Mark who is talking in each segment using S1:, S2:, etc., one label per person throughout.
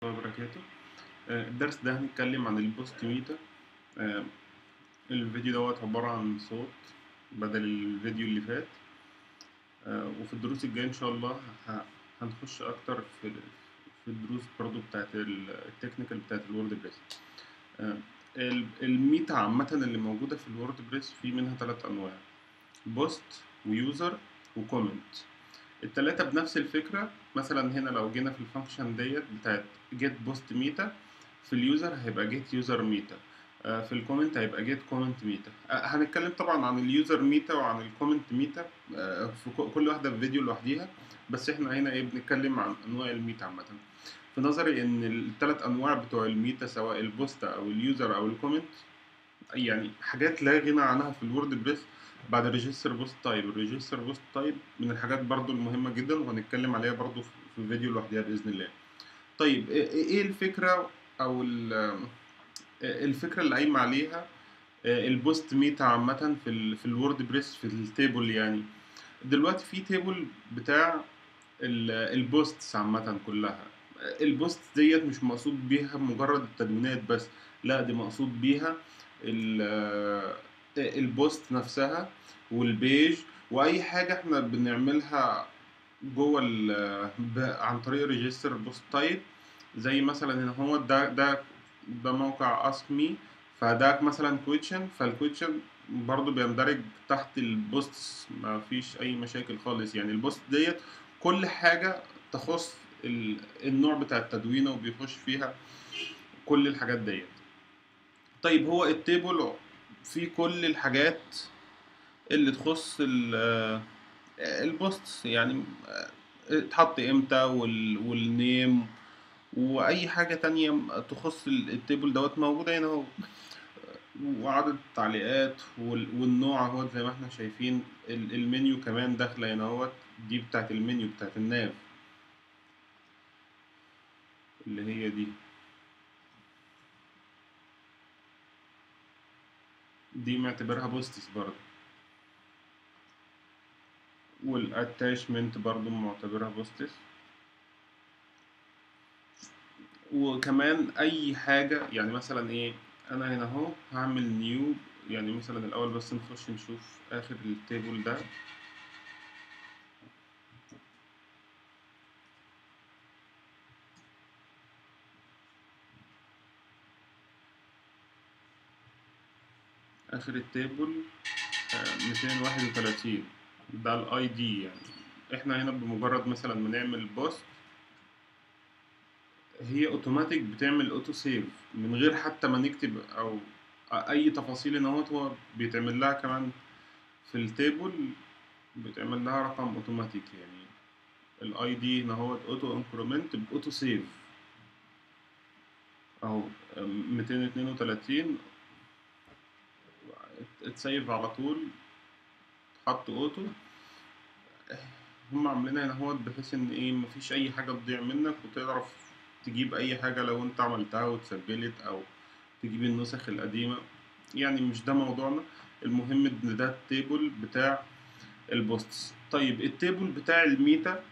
S1: الله وبركاته آه، الدرس ده هنتكلم عن البوست ميتا آه، الفيديو دوت عبارة عن صوت بدل الفيديو اللي فات آه، وفي الدروس الجاية إن شاء الله ه- هنخش أكتر في في الدروس برضو بتاعت ال- التكنيكال بتاعت الوورد بريس آه، ال- الميتا عامة اللي موجودة في الوورد بريس في منها تلات أنواع بوست ويوزر وكومنت التلاتة بنفس الفكرة مثلا هنا لو جينا في الفانكشن ديت بتاعت جيت بوست ميتا في اليوزر هيبقى جيت يوزر ميتا في الكومنت هيبقى جيت كومنت ميتا هنتكلم طبعا عن اليوزر ميتا وعن الكومنت ميتا آه، في ك- كل واحدة في فيديو لوحديها بس احنا هنا ايه بنتكلم عن انواع الميتا عامة في نظري ان الثلاث انواع بتوع الميتا سواء البوست او اليوزر او الكومنت يعني حاجات لا غنى عنها في الوورد بريس بعد الريجستر بوست تايب الريجستر بوست تايب من الحاجات برضو المهمة جدا وهنتكلم عليها برضو في فيديو لوحدها بإذن الله طيب ايه إيه الفكرة او ال- الفكرة اللي قايمة عليها البوست ميتا عامة في ال في الوورد بريس في التيبل يعني دلوقتي في تيبل بتاع ال- البوستس عامة كلها البوست ديت مش مقصود بيها مجرد التدوينات بس لا دي مقصود بيها ال- البوست نفسها والبيج واي حاجة احنا بنعملها جوه ال- ب- عن طريق ريجستر بوست تايب زي مثلا هنا هو ده ده ده موقع اسمي فده مثلا كويتشن فالكويتشن برضو بيندرج تحت البوست ما فيش اي مشاكل خالص يعني البوست ديت كل حاجة تخص ال- النوع بتاع التدوينة وبيخش فيها كل الحاجات ديت طيب هو التيبل فيه كل الحاجات اللي تخص ال- البوست يعني اتحط امتى وال- والنيم واي حاجة تانية تخص ال- التيبل دوت موجودة هنا اهو وعدد التعليقات وال- والنوع اهوت زي ما احنا شايفين ال- المنيو كمان داخلة هنا اهوت دي بتاعت المنيو بتاعت الناف اللي هي دي دي معتبرها بوستس برضه والاتاشمنت برضه معتبرها بوستس وكمان اي حاجة يعني مثلا ايه انا هنا اهو هعمل نيو يعني مثلا الاول بس نخش نشوف اخر التيبل ده اخر التيبل ميتين واحد وتلاتين ده الاي دي يعني احنا هنا بمجرد مثلا ما نعمل بوست هي اوتوماتيك بتعمل اوتو سيف من غير حتى ما نكتب او اي تفاصيل ان هو هو بيتعمل لها كمان في التيبل بيتعمل لها رقم اوتوماتيك يعني الاي دي هنا هو اوتو انكرومنت باوتو سيف اهو 232 اتسيف على طول اتحط اوتو هم عاملينها هنا هو بحيث ان ايه مفيش اي حاجه تضيع منك وتعرف تجيب اي حاجه لو انت عملتها واتسجلت او تجيب النسخ القديمه يعني مش ده موضوعنا المهم ان ده التيبل بتاع البوستس طيب التيبل بتاع الميتا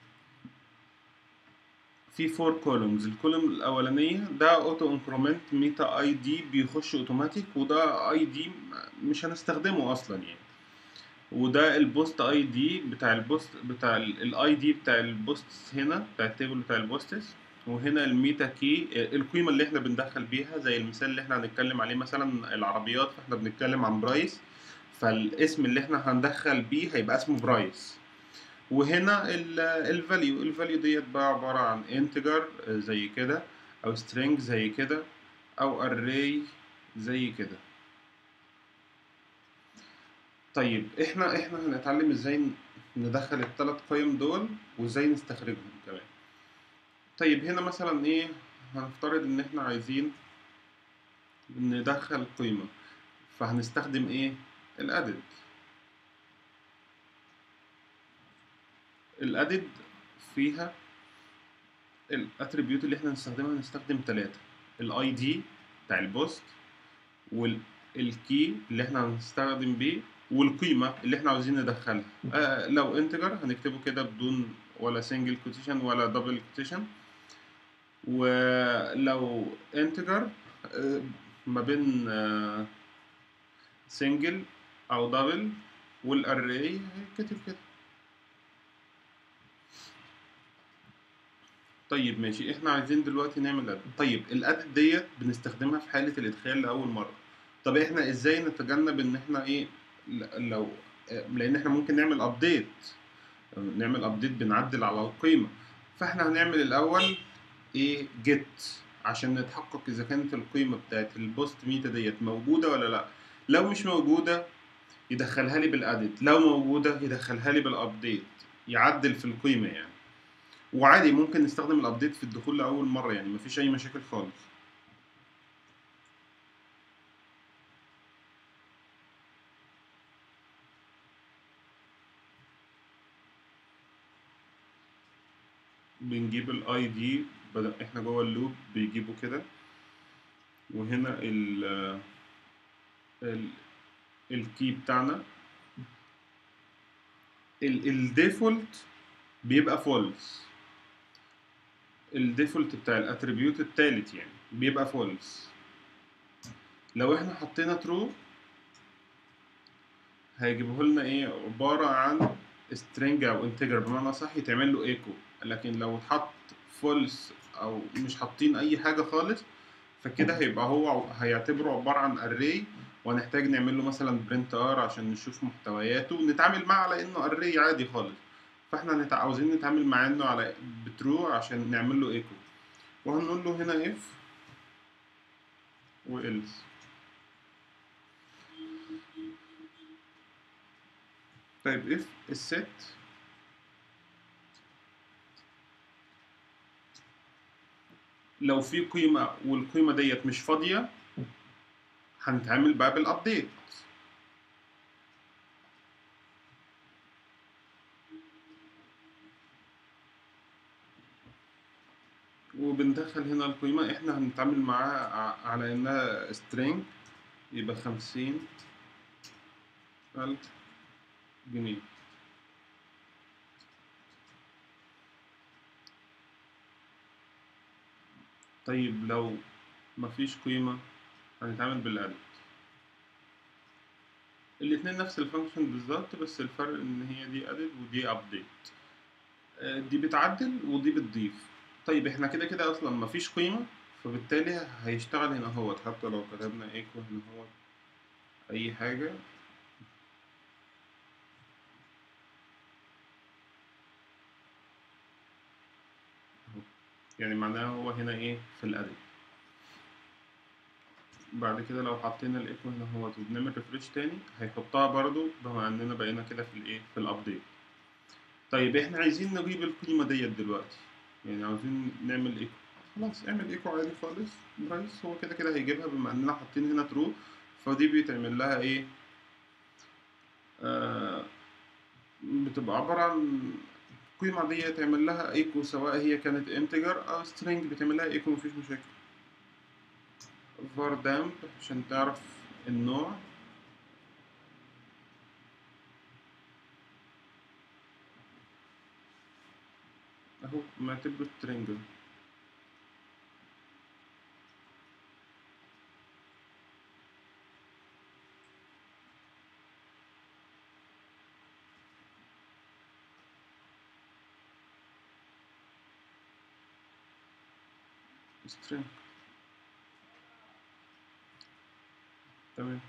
S1: في فور كولومز الكولوم الاولانيه ده اوتو انكرومنت ميتا اي دي بيخش اوتوماتيك وده اي دي مش هنستخدمه اصلا يعني وده البوست اي دي بتاع البوست بتاع الاي دي بتاع البوست هنا بتاع التيبل بتاع البوستس وهنا الميتا كي القيمه اللي احنا بندخل بيها زي المثال اللي احنا هنتكلم عليه مثلا العربيات فاحنا بنتكلم عن برايس فالاسم اللي احنا هندخل بيه هيبقى اسمه برايس وهنا الفاليو الفاليو ديت بقى عباره عن انتجر زي كده او string زي كده او array زي كده طيب احنا احنا هنتعلم ازاي ندخل الثلاث قيم دول وازاي نستخرجهم كمان طيب هنا مثلا ايه هنفترض ان احنا عايزين ندخل قيمة فهنستخدم ايه الادد الادد فيها الاتريبيوت اللي احنا هنستخدمها هنستخدم ثلاثة الاي دي بتاع البوست والكي اللي احنا هنستخدم بيه والقيمة اللي احنا عاوزين ندخلها آه لو انتجر هنكتبه كده بدون ولا سنجل كوتيشن ولا دبل كوتيشن ولو انتجر ما بين سنجل او دبل والاري هيتكتب كده طيب ماشي احنا عايزين دلوقتي نعمل اد طيب الاد ديت بنستخدمها في حاله الادخال لاول مره طب احنا ازاي نتجنب ان احنا ايه ل- لو لان احنا ممكن نعمل ابديت نعمل ابديت بنعدل على القيمه فاحنا هنعمل الاول ايه جيت عشان نتحقق اذا كانت القيمه بتاعت البوست ميتا ديت موجوده ولا لا لو مش موجوده يدخلها لي بالاديت لو موجوده يدخلها لي بالابديت يعدل في القيمه يعني وعادي ممكن نستخدم الابديت في الدخول لاول مره يعني مفيش اي مشاكل خالص بنجيب الاي دي بدل احنا جوه اللوب بيجيبوا كده وهنا ال ال الكي بتاعنا الديفولت بيبقى فولس الديفولت بتاع الاتريبيوت التالت يعني بيبقى فولس لو احنا حطينا ترو هيجيبه لنا ايه عبارة عن string او integer بمعنى صح يتعمل له ايكو لكن لو اتحط فولس او مش حاطين اي حاجة خالص فكده هيبقى هو هيعتبره عبارة عن array وهنحتاج نعمل له مثلا print r عشان نشوف محتوياته ونتعامل معاه على انه array عادي خالص فاحنا نتع... عاوزين نتعامل معاه انه على بترو عشان نعمل له ايكو وهنقول له هنا if و else طيب if الست لو في قيمة والقيمة ديت مش فاضية هنتعامل بقى بالابديت وبندخل هنا القيمة احنا هنتعامل معاها ع- على انها string يبقى خمسين ألف جنيه طيب لو مفيش قيمة هنتعامل بالأدد الاتنين نفس الفانكشن بالظبط بس الفرق ان هي دي ادد ودي ابديت دي بتعدل ودي بتضيف طيب احنا كده كده اصلا مفيش قيمة فبالتالي هيشتغل هنا اهوت حتى لو كتبنا ايكو هنا اهوت اي حاجة اهو يعني معناها هو هنا ايه في الادد بعد كده لو حطينا الايكو هنا اهوت وبنعمل ريفريش تاني هيحطها برضو بما اننا بقينا كده في الايه في الابديت طيب احنا عايزين نجيب القيمة ديت دلوقتي يعني عاوزين نعمل ايكو خلاص اعمل ايكو عادي خالص برايس هو كده كده هيجيبها بما اننا حاطين هنا ترو فدي بيتعمل لها ايه آه بتبقى عبارة عن القيمة دي تعمل لها ايكو سواء هي كانت انتجر او سترينج بتعمل لها ايكو مفيش مشاكل var damp عشان تعرف النوع اهو معتبره string string تمام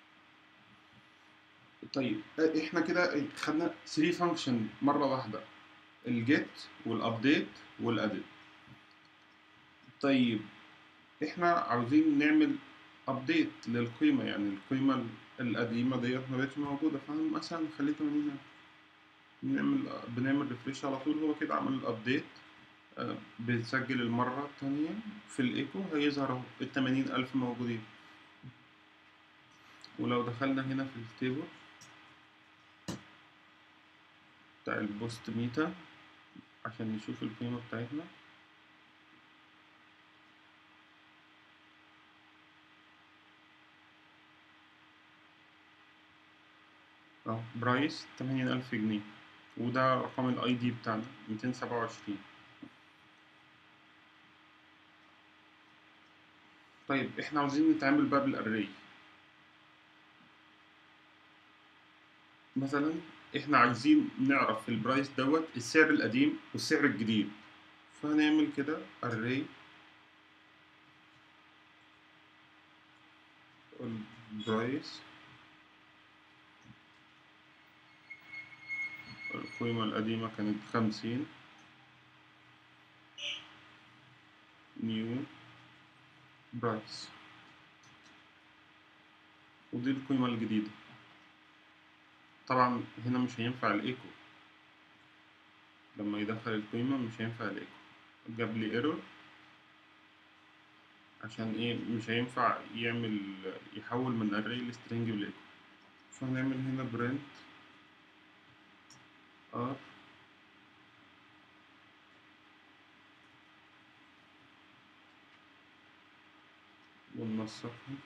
S1: طيب احنا كده خدنا 3 فانكشن مره واحده الجيت والابديت والاديت طيب احنا عاوزين نعمل ابديت للقيمه يعني القيمه القديمه ديت ما بقتش موجوده فاهم مثلا نخليه 80 نعمل بنعمل ريفريش على طول هو كده عمل الابديت آه، بنسجل المره الثانيه في الايكو هيظهر اهو ال 80000 موجودين ولو دخلنا هنا في التيبل بتاع البوست ميتا عشان نشوف القيمة بتاعتنا اهو برايس تمانين ألف جنيه وده رقم الاي دي بتاعنا ميتين سبعة وعشرين طيب احنا عاوزين نتعامل بقى بالاري مثلا احنا عايزين نعرف في البرايس دوت السعر القديم والسعر الجديد فهنعمل كده array البرايس القيمة القديمة كانت خمسين نيو برايس ودي القيمة الجديدة طبعا هنا مش هينفع الايكو لما يدخل القيمة مش هينفع الايكو جاب لي ايرور عشان ايه مش هينفع يعمل يحول من array لسترينج بالايكو فهنعمل هنا برنت ار وننسقها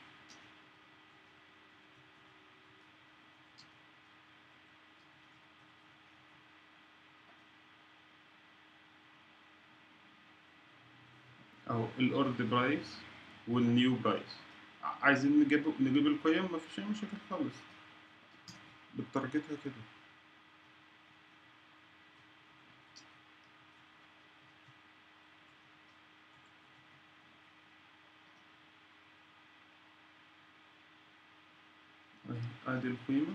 S1: اهو الاورد برايس والنيو برايس عايزين نجيب نجيب القيم مفيش اي مشاكل خالص بتارجتها كده أهي، ادي القيمة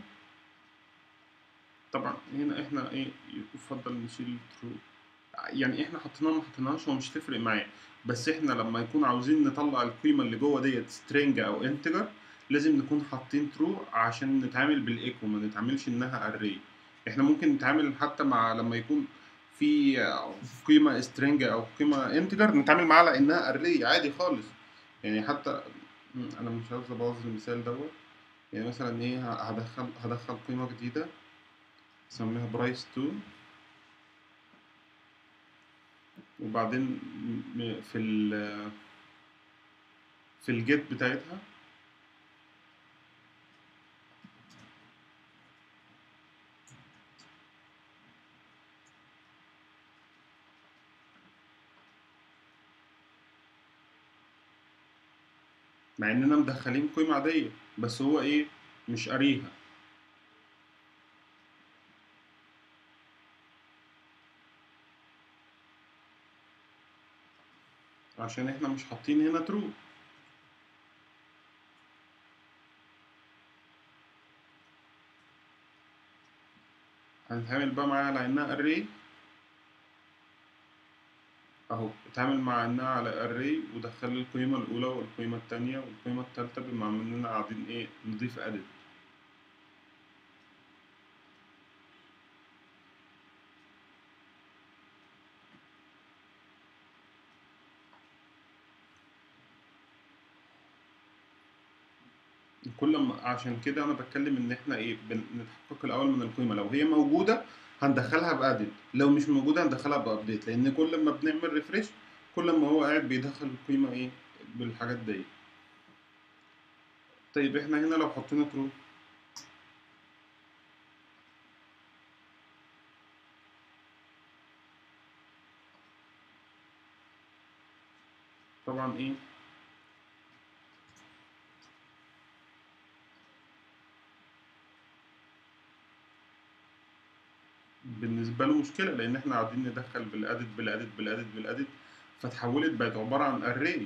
S1: طبعا هنا احنا ايه يفضل نشيل ترو يعني احنا حطيناها ما حطيناهاش هو مش تفرق معايا بس احنا لما يكون عاوزين نطلع القيمة اللي جوه ديت سترينج او انتجر لازم نكون حاطين ترو عشان نتعامل بالايكو ما نتعاملش انها اري احنا ممكن نتعامل حتى مع لما يكون في قيمة سترينج او قيمة انتجر نتعامل معاها على انها اري عادي خالص يعني حتى م، انا مش عاوز ابوظ المثال دوت يعني مثلا ايه هدخل هدخل قيمة جديدة اسميها برايس 2 وبعدين م- في ال في الجيت بتاعتها مع اننا مدخلين قيمة عادية بس هو ايه مش قاريها عشان احنا مش حاطين هنا ترو هنتعامل بقى معاها على انها array اهو اتعامل مع انها على array ودخل لي القيمة الأولى والقيمة التانية والقيمة التالتة بما اننا قاعدين ايه نضيف edit كل ما عشان كده انا بتكلم ان احنا ايه بنتحقق الاول من القيمه لو هي موجوده هندخلها بادد لو مش موجوده هندخلها بابديت لان كل ما بنعمل ريفريش كل ما هو قاعد بيدخل القيمه ايه بالحاجات دي طيب احنا هنا لو حطينا ترو طبعا ايه بالنسبة له مشكلة لأن إحنا قاعدين ندخل بالأدد بالأدد بالأدد بالأدد فتحولت بقت عبارة عن array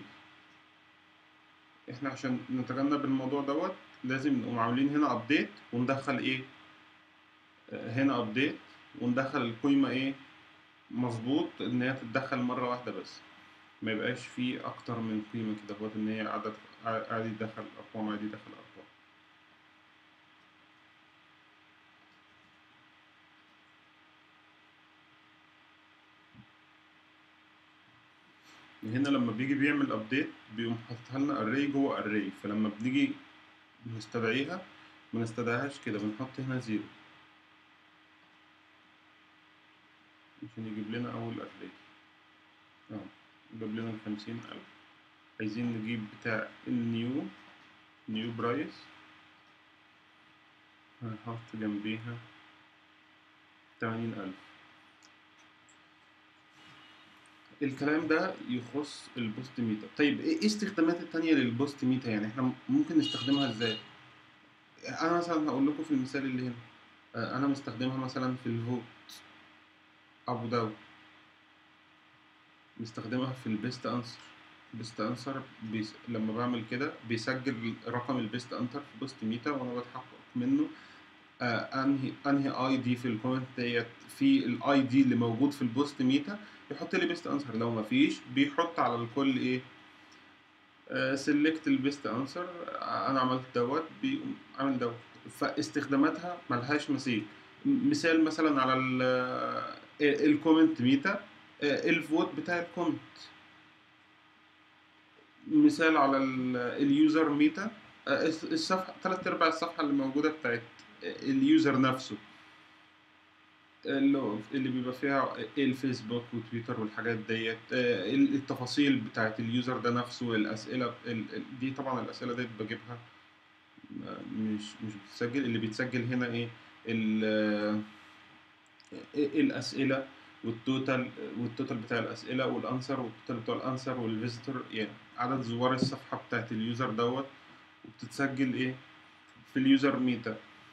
S1: إحنا عشان نتجنب الموضوع دوت لازم نقوم عاملين هنا أبديت وندخل إيه آه، هنا أبديت وندخل القيمة إيه مظبوط إن هي تتدخل مرة واحدة بس ما يبقاش فيه أكتر من قيمة كده هو إن هي عدد عادي يدخل أرقام عادي يدخل أرقام هنا لما بيجي بيعمل ابديت بيقوم حاططها لنا array جوه array فلما بنيجي نستدعيها ما نستدعيهاش كده بنحط هنا زيرو عشان يجيب لنا أول array اه جاب لنا الخمسين ألف عايزين نجيب بتاع النيو نيو برايس هنحط جنبيها تمانين ألف الكلام ده يخص البوست ميتا طيب ايه إيه استخدامات التانية للبوست ميتا يعني احنا ممكن نستخدمها ازاي انا مثلا هقول لكم في المثال اللي هنا آه، انا مستخدمها مثلا في الفوت ابو داود مستخدمها في البيست انسر بيست انسر بيس... لما بعمل كده بيسجل رقم البيست انسر في بوست ميتا وانا بتحقق منه آه انهي انهي اي دي في الكومنت ديت في الاي دي اللي موجود في البوست ميتا يحط لي بيست انسر لو ما فيش بيحط على الكل ايه سيلكت البيست انسر انا عملت دوت بيقوم عامل دوت فاستخداماتها ملهاش مثيل م- مثال مثلا على الكومنت ميتا آه، الفوت بتاع الكومنت مثال على اليوزر ميتا آه، الس- الصفحه ثلاث ارباع الصفحه اللي موجوده بتاعت اليوزر نفسه اللي هو- اللي بيبقى فيها الفيسبوك وتويتر والحاجات ديت آه، التفاصيل بتاعت اليوزر ده نفسه الاسئله ال- ال- دي طبعا الاسئله ديت بجيبها آه، مش مش بتسجل اللي بيتسجل هنا ايه ال- آه، الاسئله والتوتال والتوتال بتاع الاسئله والانسر والتوتال بتاع الانسر والفيزيتور يعني عدد زوار الصفحه بتاعت اليوزر دوت وبتتسجل ايه في اليوزر ميتا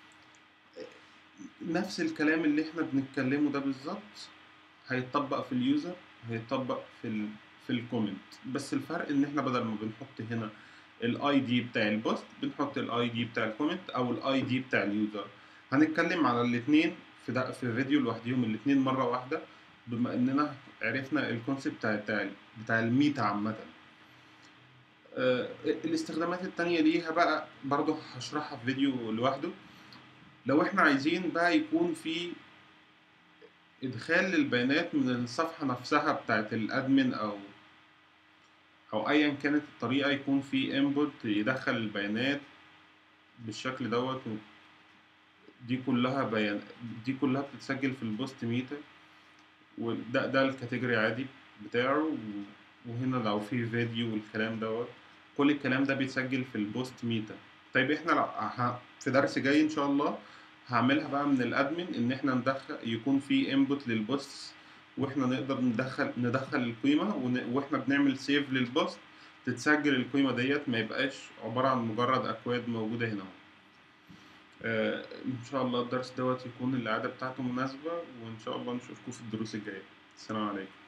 S1: نفس الكلام اللي احنا بنتكلمه ده بالظبط هيتطبق في اليوزر هيتطبق في ال في الكومنت بس الفرق ان احنا بدل ما بنحط هنا الاي دي بتاع البوست بنحط الاي دي بتاع الكومنت او الاي دي بتاع اليوزر هنتكلم على الاثنين في ده في فيديو لوحديهم الاثنين مره واحده بما اننا عرفنا الكونسيبت بتاع بتاع بتاع الميتا عامه آه، الاستخدامات التانية ليها بقى برضو هشرحها في فيديو لوحده لو احنا عايزين بقى يكون في ادخال البيانات من الصفحة نفسها بتاعت الادمن او او ايا كانت الطريقة يكون في انبوت يدخل البيانات بالشكل دوت و- دي كلها بيان دي كلها بتتسجل في البوست ميتا وده ده الكاتيجوري عادي بتاعه و- وهنا لو في فيديو والكلام دوت كل الكلام ده بيتسجل في البوست ميتا طيب احنا لو ه- في درس جاي ان شاء الله هعملها بقى من الادمن ان احنا ندخل يكون في انبوت للبوست واحنا نقدر ندخل ندخل القيمه ون- واحنا بنعمل سيف للبوست تتسجل القيمه ديت ما يبقاش عباره عن مجرد اكواد موجوده هنا آه ان شاء الله الدرس دوت يكون العاده بتاعته مناسبه وان شاء الله نشوفكم في الدروس الجايه السلام عليكم